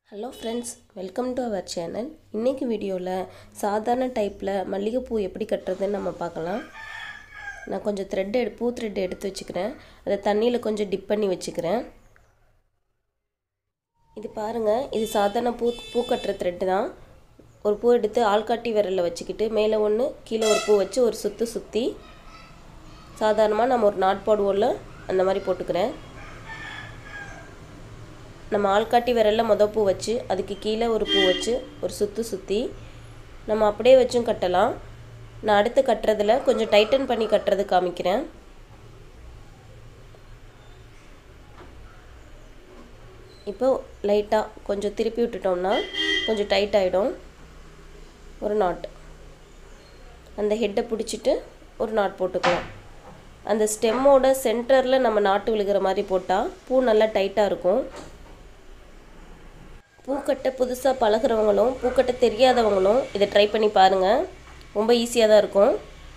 hello friends welcome to our channel இன்றைக்கி வீடியோவில் சாதாரண டைப்பில் மல்லிகைப்பூ எப்படி கட்டுறதுன்னு நம்ம பார்க்கலாம் நான் கொஞ்சம் த்ரெட் எடு பூ த்ரெட் எடுத்து வச்சுக்கிறேன் அதை தண்ணியில் கொஞ்சம் டிப் பண்ணி வச்சுக்கிறேன் இது பாருங்கள் இது சாதாரண பூ பூ கட்டுற த்ரெட்டு தான் ஒரு பூ எடுத்து ஆள்காட்டி விரலில் வச்சுக்கிட்டு மேலே ஒன்று கீழே ஒரு பூ வச்சு ஒரு சுற்று சுற்றி சாதாரணமாக நம்ம ஒரு நாட் போடுவோம்ல அந்த மாதிரி போட்டுக்கிறேன் நம்ம ஆள்காட்டி விரலில் மொதல் பூ வச்சு அதுக்கு கீழே ஒரு பூ வச்சு ஒரு சுற்று சுற்றி நம்ம அப்படியே வச்சும் கட்டலாம் நான் அடுத்து கட்டுறதுல கொஞ்சம் டைட்டன் பண்ணி கட்டுறது காமிக்கிறேன் இப்போ லைட்டாக கொஞ்சம் திருப்பி விட்டுட்டோம்னா கொஞ்சம் டைட் ஆகிடும் ஒரு நாட் அந்த ஹெட்டை பிடிச்சிட்டு ஒரு நாட் போட்டுக்கலாம் அந்த ஸ்டெம்மோட சென்டரில் நம்ம நாட்டு விழுகிற மாதிரி போட்டால் பூ நல்லா டைட்டாக இருக்கும் பூக்கட்டை புதுசாக பழகிறவங்களும் பூக்கட்டை தெரியாதவங்களும் இதை ட்ரை பண்ணி பாருங்கள் ரொம்ப ஈஸியாக தான் இருக்கும்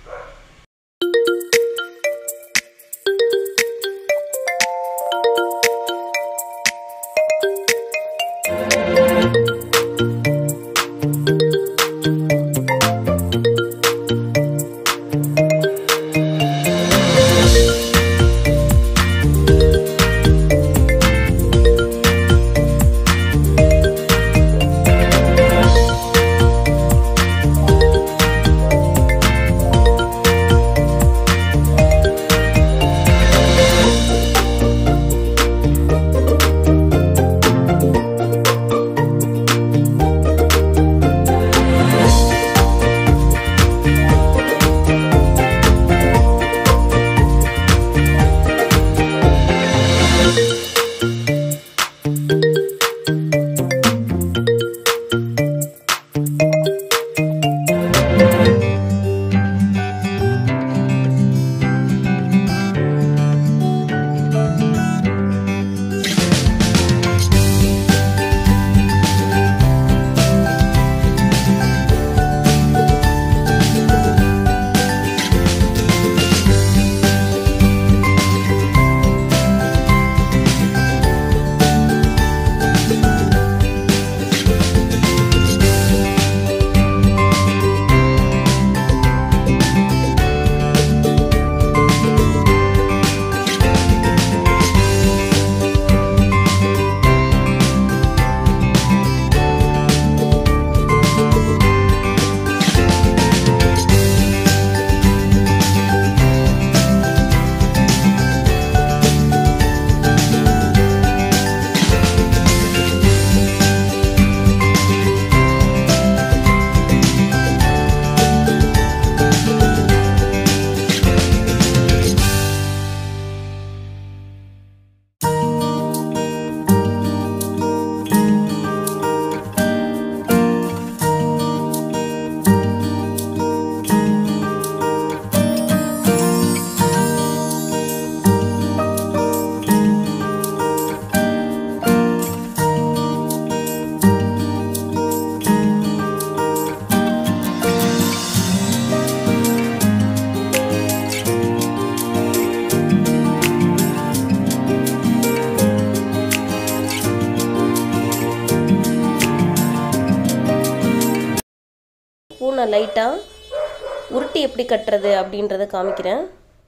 பூ நான் லைட்டாக உருட்டி எப்படி கட்டுறது அப்படின்றத காமிக்கிறேன்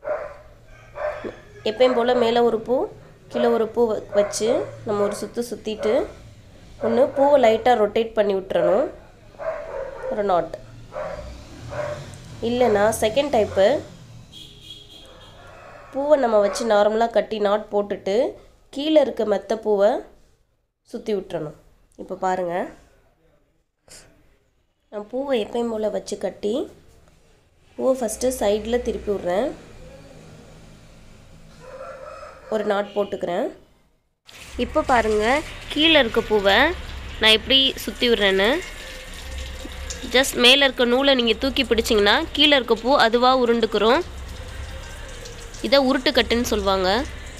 எப்பயும் போல் மேலே ஒரு பூ கீழே ஒரு பூ வச்சு நம்ம ஒரு சுற்று சுற்றிட்டு ஒன்று பூவை லைட்டாக ரொட்டேட் பண்ணி விட்டுறணும் ஒரு நாட் இல்லைன்னா செகண்ட் டைப்பு பூவை நம்ம வச்சு நார்மலாக கட்டி நாட் போட்டுட்டு கீழே இருக்க மெத்த பூவை சுற்றி விட்டுறணும் இப்போ பாருங்கள் நான் பூவை எப்பயும் போல் வச்சு கட்டி பூவை ஃபஸ்ட்டு சைடில் திருப்பி விட்றேன் ஒரு நாட் போட்டுக்கிறேன் இப்போ பாருங்கள் கீழே இருக்க பூவை நான் எப்படி சுற்றி விட்றேன்னு ஜஸ்ட் மேலே இருக்க நூலை நீங்கள் தூக்கி பிடிச்சிங்கன்னா கீழே இருக்க பூ அதுவாக உருண்டுக்கிறோம் இதை உருட்டு கட்டுன்னு சொல்லுவாங்க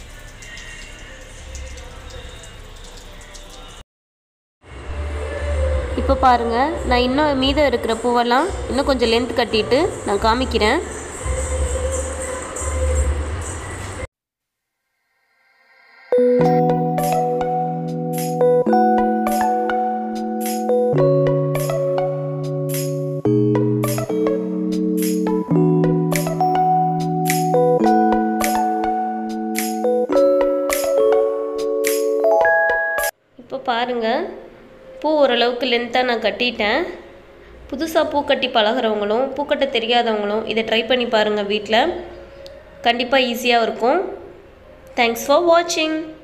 இப்போ பாருங்கள் நான் இன்னும் மீதம் இருக்கிற பூவெல்லாம் இன்னும் கொஞ்சம் லென்த் கட்டிட்டு நான் காமிக்கிறேன் பாருங்கள் பூ ஓரளவுக்கு லென்த்தாக நான் கட்டிட்டேன் புதுசாக பூ கட்டி பழகிறவங்களும் பூக்கட்ட தெரியாதவங்களும் இதை ட்ரை பண்ணி பாருங்கள் வீட்டில் கண்டிப்பாக ஈஸியாக இருக்கும் தேங்க்ஸ் ஃபார் வாட்சிங்